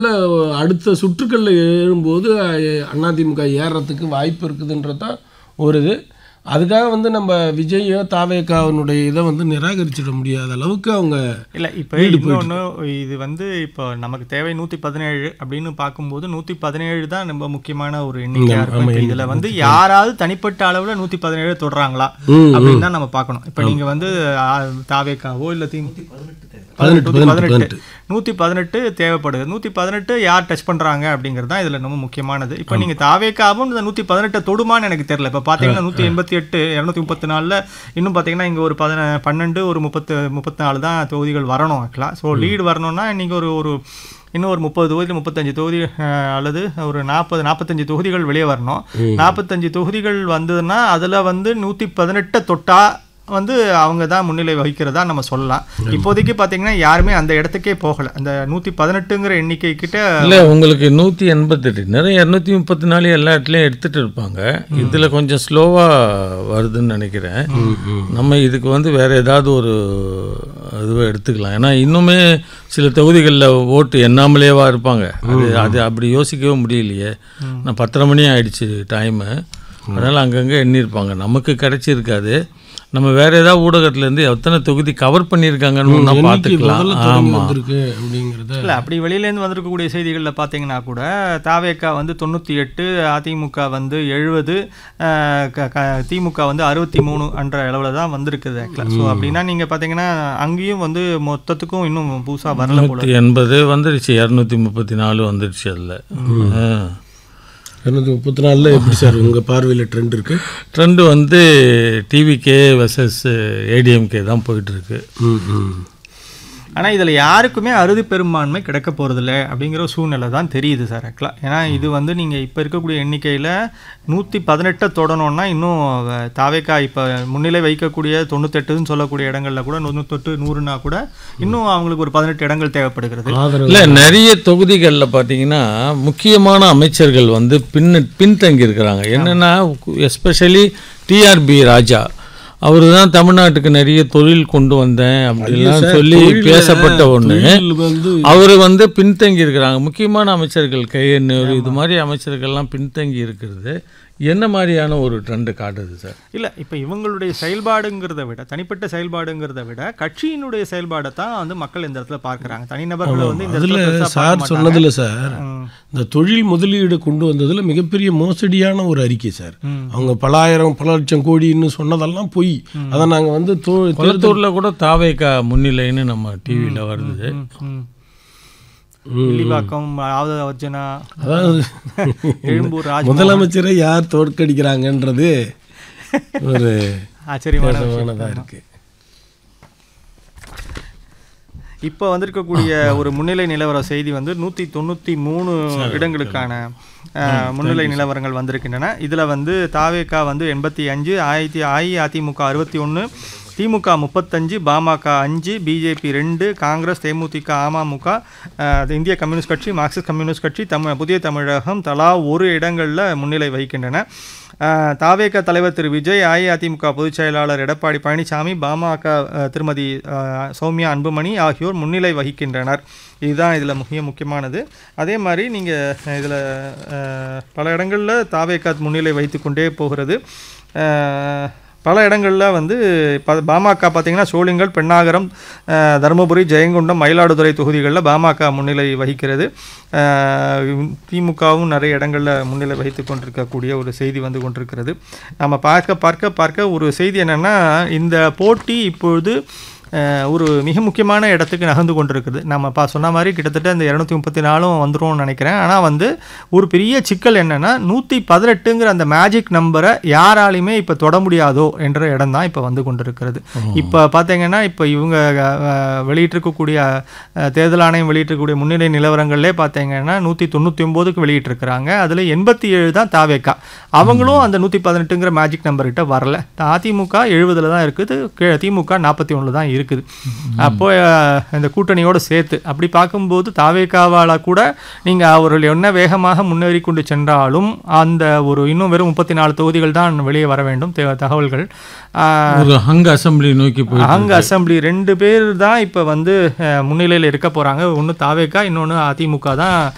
அடுத்த சுற்றுக்களில் ஏறும்போது அஹ், அதிமுக ஏறுறதுக்கு வாய்ப்பு இருக்குதுன்றது தான் ஒரு இது அதுக்காக வந்து நம்ம விஜயோ தாவேக்காவினுடைய இதை வந்து நிராகரிச்சிட முடியாத அளவுக்கு அவங்க இல்லை இப்போ இன்னொன்று இது வந்து இப்போ நமக்கு தேவை நூற்றி பதினேழு அப்படின்னு பார்க்கும்போது நூற்றி பதினேழு தான் ரொம்ப முக்கியமான ஒரு எண்ணிக்கையாக இருக்கும் இப்போ இதில் வந்து யாராவது தனிப்பட்ட அளவில் நூற்றி பதினேழு தொடுறாங்களா அப்படின்னு தான் நம்ம பார்க்கணும் இப்போ நீங்கள் வந்து ஆ, தாவேக்காவோ இல்லை தி பதினெட்டு நூற்றி பதினெட்டு நூற்றி பதினெட்டு தேவைப்படுது நூற்றி பதினெட்டு யார் டச் பண்ணுறாங்க அப்படிங்கிறது தான் இதில் ரொம்ப முக்கியமானது இப்போ நீங்கள் தாவேக்காவும் இந்த நூற்றி பதினெட்டை தொடுமான்னு எனக்கு தெரியல இப்போ பார்த்தீங்கன்னா நூற்றி எண்பத்தி எட்டு இரநூத்தி முப்பத்தி நாலில் இன்னும் பார்த்தீங்கன்னா இங்கே ஒரு பதின பன்னெண்டு ஒரு முப்பத்து முப்பத்தி நாலு தான் தொகுதிகள் வரணும் ஆக்சுவலாக ஸோ லீடு வரணும்னா நீங்கள் ஒரு ஒரு இன்னும் ஒரு முப்பது தொகுதி முப்பத்தஞ்சு தொகுதி அஹ், அல்லது ஒரு நாற்பது நாற்பத்தஞ்சு தொகுதிகள் வெளியே வரணும் நாற்பத்தஞ்சு தொகுதிகள் வந்ததுன்னா அதில் வந்து நூற்றி பதினெட்டை தொட்டா வந்து அவங்க தான் முன்னிலை வகிக்கிறதா நம்ம சொல்லலாம் இப்போதைக்கு பார்த்தீங்கன்னா யாருமே அந்த இடத்துக்கே போகலை அந்த நூற்றி பதினெட்டுங்கிற எண்ணிக்கை கிட்ட இல்லை உங்களுக்கு நூற்றி எண்பத்தெட்டு நிறைய இரநூத்தி முப்பத்தி நாலு எல்லா இடத்துலையும் எடுத்துகிட்டு இருப்பாங்க இதில் கொஞ்சம் ஸ்லோவாக வருதுன்னு நினைக்கிறேன் நம்ம இதுக்கு வந்து வேறு ஏதாவது ஒரு இதுவை எடுத்துக்கலாம் ஏன்னா இன்னுமே சில தொகுதிகளில் ஓட்டு எண்ணாமலேவா இருப்பாங்க அது அது அப்படி யோசிக்கவே முடியலையே நான் பத்தரை மணி ஆயிடுச்சு டைமு அதனால் அங்கங்கே எண்ணியிருப்பாங்க நமக்கு கிடைச்சிருக்காது நம்ம வேறு ஏதாவது ஊடகத்துலேருந்து எத்தனை தொகுதி கவர் பண்ணியிருக்காங்கன்னு ஒன்றா எண்ணிக்கை பார்த்துக்கலாம் முதல்ல தொடங்கி ஆமாம் வந்திருக்கு அப்படிங்கிறத இல்லை அப்படி வெளியிலேருந்து வந்திருக்கக்கூடிய செய்திகளில் பார்த்தீங்கன்னா கூட தாவேக்கா வந்து தொண்ணூற்றி எட்டு அதிமுக வந்து எழுபது திமுக வந்து அறுபத்தி மூணு என்ற அளவில் தான் வந்திருக்குது ஆக்சுவலாக ஸோ அப்படின்னா நீங்கள் பார்த்தீங்கன்னா அங்கேயும் வந்து மொத்தத்துக்கும் இன்னும் புதுசாக வரல போல நூற்றி எண்பது வந்துடுச்சு இரநூத்தி முப்பத்தி நாலு வந்துடுச்சு அதில் இரநூத்தி முப்பத்தி நாலில் எப்படி சார் உங்கள் பார்வையில் ட்ரெண்ட் இருக்கு ட்ரெண்டு வந்து டிவிகே வெர்சஸ் ஏடிஎம்கே தான் போயிட்டுருக்கு ம் ம் ஆனால் இதில் யாருக்குமே அறுதி பெரும்பான்மை கிடைக்க போகிறதில்ல அப்படிங்கிற ஒரு சூழ்நிலை தான் தெரியுது சார் ஆக்சுவலாக ஏன்னா இது வந்து நீங்கள் இப்போ இருக்கக்கூடிய எண்ணிக்கையில் நூற்றி பதினெட்டை தொடணும்னா இன்னும் அஹ், தாவேக்கா இப்போ முன்னிலை வைக்கக்கூடிய தொண்ணூத்தெட்டுன்னு சொல்லக்கூடிய இடங்களில் கூட தொண்ணூத்தெட்டு நூறுனா கூட இன்னும் அவங்களுக்கு ஒரு பதினெட்டு இடங்கள் தேவைப்படுகிறது ஆதரவு இல்லை நிறைய தொகுதிகளில் பார்த்தீங்கன்னா முக்கியமான அமைச்சர்கள் வந்து பின் பின்தங்கி இருக்கிறாங்க என்னென்னா எஸ்பெஷலி டிஆர்பி ராஜா அவர் தான் தமிழ்நாட்டுக்கு நிறைய தொழில் கொண்டு வந்தேன் அப்படிலாம் சொல்லி பேசப்பட்ட ஒன்று தொழில் வந்து அவர் வந்து பின்தங்கி இருக்கிறாங்க முக்கியமான அமைச்சர்கள் கையெண்ணூர் இது மாதிரி அமைச்சர்கள்லாம் பின்தங்கி இருக்கிறது என்ன மாதிரியான ஒரு ட்ரெண்டு காட்டுது சார் இல்லை இப்போ இவங்களுடைய செயல்பாடுங்கிறத விட தனிப்பட்ட செயல்பாடுங்கிறத விட கட்சியினுடைய செயல்பாடை தான் வந்து மக்கள் இந்த இடத்துல பார்க்குறாங்க தனிநபர்களை வந்து இந்த அதில் இடத்துல பெருசா பார்க்க சார் மாட்டாங்க. சொன்னதில் சார் ம். இந்த தொழில் முதலீடு கொண்டு வந்ததில் மிகப்பெரிய மோசடியான ஒரு அறிக்கை சார் அவங்க பல ஆயிரம் பல லட்சம் கோடின்னு சொன்னதெல்லாம் பொய் அதை நாங்கள் வந்து தோ கொளத்தூரில் கூட தாவேக்கா முன்னிலைன்னு நம்ம டிவியில் வருது ம். வில்லிவாக்கம் ஆவத அர்ஜுனா அதாவது எழும்பூர் ராஜ் முதலமைச்சரை யார் தோற்கடிக்கிறாங்கன்றது ஒரு ஆச்சரியமான விஷயம். விசேஷமானதாக இருக்கு இப்போ வந்திருக்கக்கூடிய ஒரு முன்னிலை நிலவர செய்தி வந்து நூற்றி தொண்ணூற்றி மூணு இடங்களுக்கான அஹ், முன்னிலை நிலவரங்கள் வந்திருக்கின்றன இதில் வந்து தாவேக்கா வந்து எண்பத்தி அஞ்சு ஆயிரத்தி அஇஅதிமுக அறுபத்தி ஒன்று திமுக முப்பத்தஞ்சு பாமக அஞ்சு பிஜேபி ரெண்டு காங்கிரஸ் தேமுதிக அமமுக அஹ், இந்திய கம்யூனிஸ்ட் கட்சி மார்க்சிஸ்ட் கம்யூனிஸ்ட் கட்சி தமிழ் புதிய தமிழகம் தலா ஒரு இடங்களில் முன்னிலை வகிக்கின்றன அஹ், தாவேக தலைவர் திரு விஜய் அஇஅதிமுக பொதுச் செயலாளர் எடப்பாடி பழனிசாமி பாமக அஹ், திருமதி அஹ், சௌமியா அன்புமணி ஆகியோர் முன்னிலை வகிக்கின்றனர் இதுதான் இதில் முக்கிய முக்கியமானது அதே மாதிரி நீங்கள் இதில் பல இடங்களில் தாவேக முன்னிலை வைத்து கொண்டே போகிறது அஹ், பல இடங்களில் வந்து ப பாமக பார்த்தீங்கன்னா சோளிங்கல் பெண்ணாகரம் அஹ், தருமபுரி ஜெயங்கொண்டம் மயிலாடுதுறை தொகுதிகளில் பாமக முன்னிலை வகிக்கிறது அஹ், திமுகவும் நிறைய இடங்களில் முன்னிலை வகித்து கொண்டிருக்கக்கூடிய ஒரு செய்தி வந்து கொண்டிருக்கிறது நம்ம பார்க்க பார்க்க பார்க்க ஒரு செய்தி என்னென்னா இந்த போட்டி இப்பொழுது அஹ், ஒரு மிக முக்கியமான இடத்துக்கு நகர்ந்து கொண்டிருக்குது நம்ம பா சொன்ன மாதிரி கிட்டத்தட்ட இந்த இரநூத்தி முப்பத்தி நாலும் வந்துரும்னு நினைக்கிறேன் ஆனால் வந்து ஒரு பெரிய சிக்கல் என்னென்னா நூற்றி பதினெட்டுங்கிற அந்த மேஜிக் நம்பரை யாராலையுமே இப்போ தொட முடியாதோ என்ற இடம் தான் இப்போ வந்து கொண்டிருக்கிறது இப்போ பார்த்தீங்கன்னா இப்போ இவங்க அஹ், வெளியிட்டிருக்கக்கூடிய அஹ், தேர்தல் ஆணையம் வெளியிட்டிருக்கக்கூடிய முன்னிலை நிலவரங்கள்லே பார்த்தீங்கன்னா நூற்றி தொண்ணூற்றி ஒம்போதுக்கு வெளியிட்டிருக்கிறாங்க அதில் எண்பத்தி ஏழு தான் தாவேக்கா அவங்களும் அந்த நூற்றி பதினெட்டுங்கிற மேஜிக் நம்பர் கிட்ட வரல அதிமுக எழுபதில் தான் இருக்குது கீழே திமுக நாற்பத்தி ஒன்றில் தான் இருக்குது அப்போ அஹ், இந்த கூட்டணியோடு சேர்த்து அப்படி பார்க்கும்போது தாவேக்காவால் கூட நீங்கள் அவர்கள் என்ன வேகமாக முன்னேறி கொண்டு சென்றாலும் அந்த ஒரு இன்னும் வெறும் முப்பத்தி நாலு தொகுதிகள் தான் வெளியே வர வேண்டும் தே- தகவல்கள் அஹ், ஒரு ஹங் அசம்பிளி நோக்கி போய் அங்க அசெம்பிளி ரெண்டு பேர் தான் இப்போ வந்து முன்னிலையில் இருக்க போகிறாங்க ஒன்று தாவேக்கா இன்னொன்று அதிமுக தான்